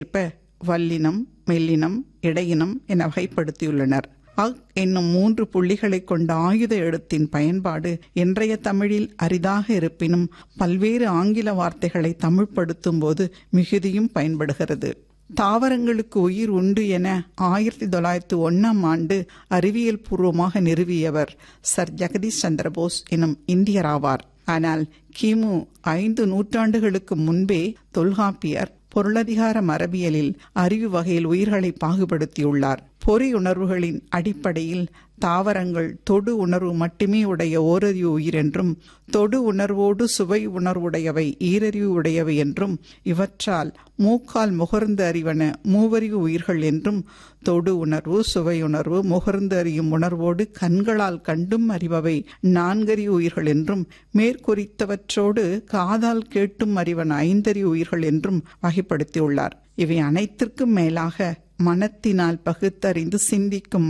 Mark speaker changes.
Speaker 1: ஏற்ப வல்லினம் மெல்லினம் இடையினம் என வகைப்படுத்தியுள்ளனர் அக் என்னும் மூன்று புள்ளிகளைக் கொண்ட ஆயுத எழுத்தின் பயன்பாடு இன்றைய தமிழில் அரிதாக இருப்பினும் பல்வேறு ஆங்கில வார்த்தைகளை தமிழ்படுத்தும் போது மிகுதியும் பயன்படுகிறது தாவரங்களுக்கு உயிர் உண்டு என ஆயிரத்தி தொள்ளாயிரத்தி ஒன்னாம் ஆண்டு அறிவியல் பூர்வமாக நிறுவியவர் சர் ஜெகதீஷ் சந்திரபோஸ் எனும் இந்தியர் ஆவார் ஆனால் கிமு ஐந்து நூற்றாண்டுகளுக்கு முன்பே தொல்காப்பியர் பொருளதிகார மரபியலில் அறிவு வகையில் உயிர்களை பாகுபடுத்தியுள்ளார் பொறியுணர்வுகளின் அடிப்படையில் தாவரங்கள் தொடு உணர்வு மட்டுமே உடைய ஓரறிவு உயிர் என்றும் தொடு உணர்வோடு சுவை உணர்வுடையவை ஈரறிவு உடையவை என்றும் இவற்றால் மூக்கால் முகர்ந்து அறிவன மூவறிவு உயிர்கள் என்றும் தொடு உணர்வு சுவை உணர்வு முகர்ந்து அறியும் உணர்வோடு கண்களால் கண்டும் அறிபவை நான்கறிவு உயிர்கள் என்றும் மேற்குறித்தவற்றோடு காதால் கேட்டும் அறிவன ஐந்தறிவு உயிர்கள் என்றும் வகைப்படுத்தியுள்ளார் இவை அனைத்திற்கும் மேலாக மனத்தினால் பகுத்தறிந்து சிந்திக்கும்